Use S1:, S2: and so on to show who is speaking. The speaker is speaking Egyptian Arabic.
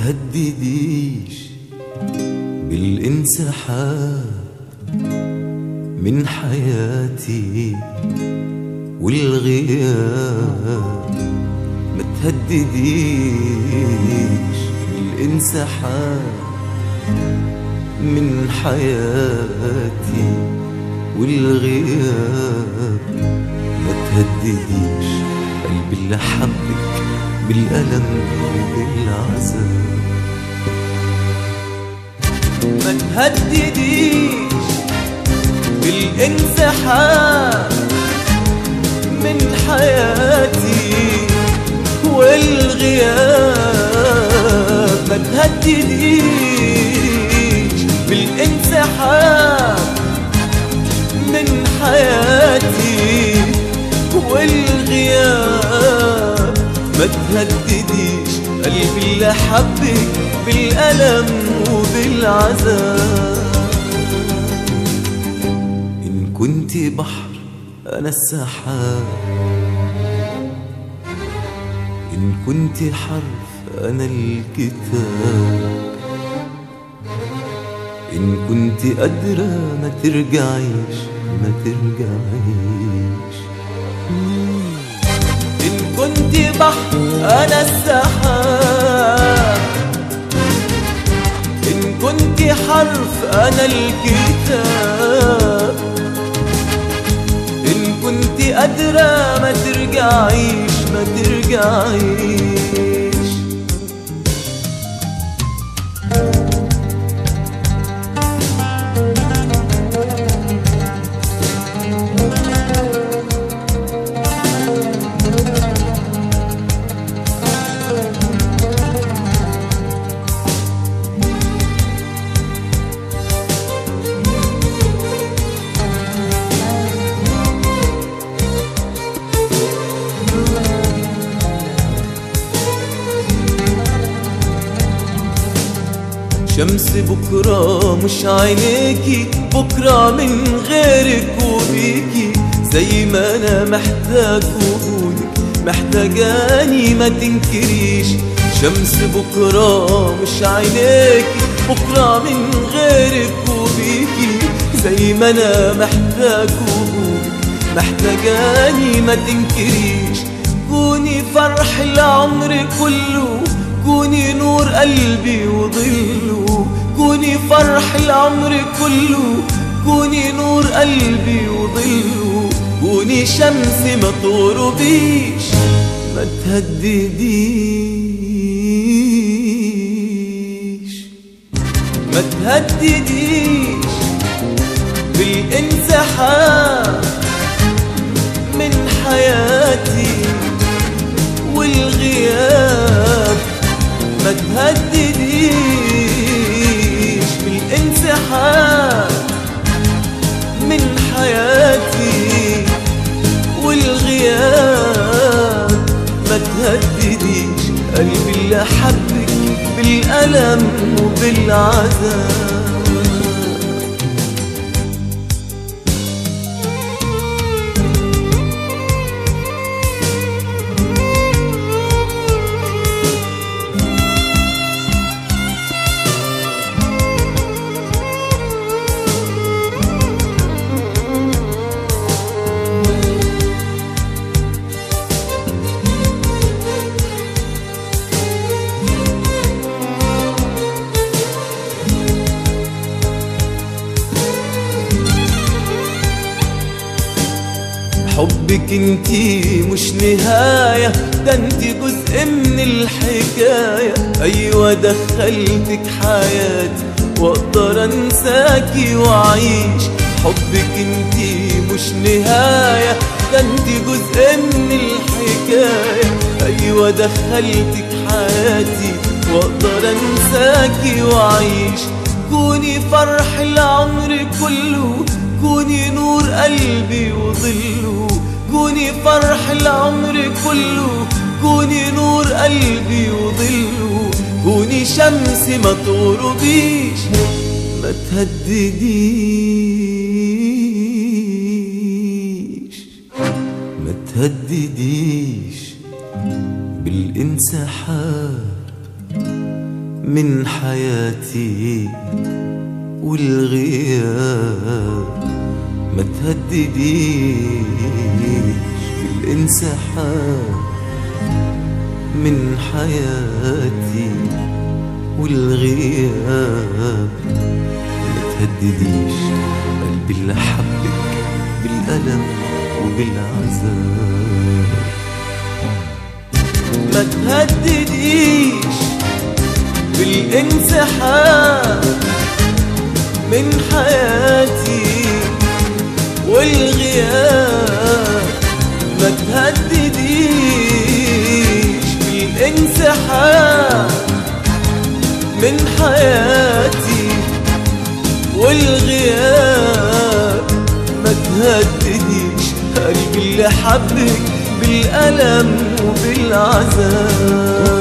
S1: تهدديش بالانسحاب من حياتي والغياب ما تهدديش بالانسحاب من حياتي والغياب ما تهدديش قلبي اللي حبك بالألم وبالعذاب ما تهدديش بالانسحاب من حياتي والغياب ما تهدديش بالانسحاب من حياتي والغياب ما تهدديش قلبي اللي حبك بالألم وبالعذاب إن كنت بحر أنا السحاب إن كنت حرف أنا الكتاب إن كنت قادرة ما ترجعيش ما ترجعيش إن كنت بحر أنا السحاب إن كنت حرف أنا الكتاب إن كنت قادرة ما ترجعيش ما ترجعيش شمس بكرة مش عينيكي بكرة من غيرك وبيكي زي ما أنا محتاج وجودك محتاجاني ما تنكريش شمس بكرة مش عينيكي بكرة من غيرك وبيكي زي ما أنا محتاج وجودك محتاجاني ما تنكريش كوني فرح العمر كله كوني نور قلبي وظله كوني فرح العمر كله كوني نور قلبي وظله كوني شمس ما تغربيش ما تهدديش ما تهدديش بالانسحاب من حياتي والغياب ما تهدديش بالانسحاب من حياتي والغياب ما تهدديش قلبي اللي حبك بالألم وبالعذاب حبك انتي مش نهاية ده انتي جزء من الحكاية ايوه دخلتك حياتي واقدر انساكي واعيش حبك انتي مش نهاية ده انتي جزء من الحكاية ايوه دخلتك حياتي واقدر انساكي واعيش كوني فرح العمر كله كوني نور قلبي وظله كوني فرح العمر كله كوني نور قلبي وظله كوني شمس ما تغربيش ما تهدديش ما تهدديش بالانسحاب من حياتي والغياب ما تهدديش بالانسحاب من حياتي والغياب ما تهدديش قلبي اللي حبك بالألم وبالعذاب ما تهدديش بالانسحاب من حياتي والغياب ما تهدديش بالانسحاب من حياتي والغياب ما تهدديش قلبي اللي حبك بالألم وبالعذاب